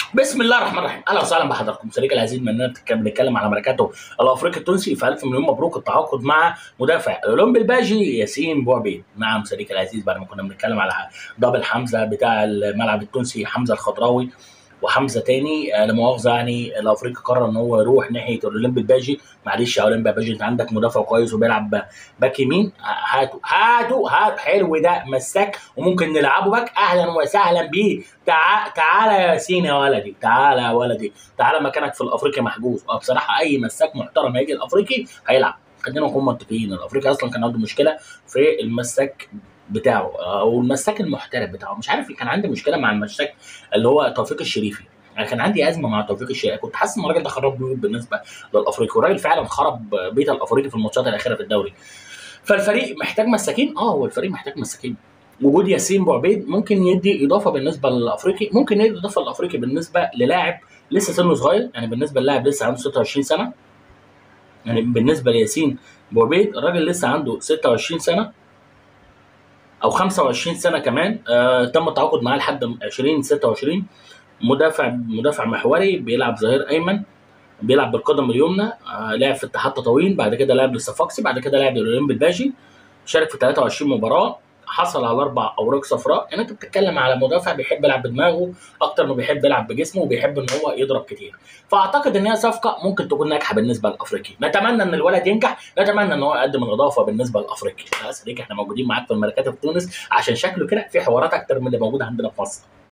بسم الله الرحمن الرحيم اهلا وسهلا بحضراتكم صديقي العزيز مننا بنتكلم على ماركاته الافريقي التونسي فالف مليون مبروك التعاقد مع مدافع الاولمبي الباجي ياسين بوعبيد نعم صديقي العزيز بعد ما كنا بنتكلم على دبل حمزه بتاع الملعب التونسي حمزه الخضراوي وحمزه تاني آه، لا مؤاخذه يعني الافريقي قرر ان هو يروح ناحيه الاولمبي الباجي معلش يا اولمبي الباجي انت عندك مدافع كويس وبيلعب باك يمين آه، هاتوا هاتوا هات حلو ده مساك وممكن نلعبه باك اهلا وسهلا بيه تعال تعالى يا ياسين يا ولدي تعالى يا ولدي تعالى مكانك في الافريقي محجوز اه بصراحه اي مساك محترم هيجي الافريقي هيلعب خلينا نكون منطقيين الافريقي اصلا كان عنده مشكله في المساك بتاعه او المساك المحترف بتاعه مش عارف كان عندي مشكله مع المساك اللي هو توفيق الشريفي يعني كان عندي ازمه مع توفيق الشريفي كنت حاسس ان الراجل ده خرب بيوت بالنسبه للافريقي والراجل فعلا خرب بيت الافريقي في الماتشات الاخيره في الدوري فالفريق محتاج مساكين اه هو الفريق محتاج مساكين وجود ياسين بوعبيد ممكن يدي اضافه بالنسبه للافريقي ممكن يدي اضافه للافريقي بالنسبه للاعب لسه سنه صغير يعني بالنسبه للاعب لسه عنده 26 سنه يعني بالنسبه لياسين بوعبيد الراجل لسه عنده 26 سنه او 25 سنه كمان آه تم التعاقد معاه لحد 2026 مدافع مدافع محوري بيلعب ظهير ايمن بيلعب بالقدم اليمنى آه لعب في اتحاد تطاوين بعد كده لعب للصفاقسي بعد كده لعب للاولمبي الباجي شارك في 23 مباراه حصل على اربع اوراق صفراء يعني انت بتتكلم على مدافع بيحب يلعب بدماغه اكتر ما بيحب يلعب بجسمه وبيحب ان هو يضرب كتير فاعتقد ان هي صفقه ممكن تكون ناجحه بالنسبه للافريقي نتمنى ان الولد ينجح نتمنى ان هو يقدم الاضافه بالنسبه للافريقي يا صديقي احنا موجودين معاك في الميركاتو في تونس عشان شكله كده في حوارات اكتر من اللي موجوده عندنا في مصر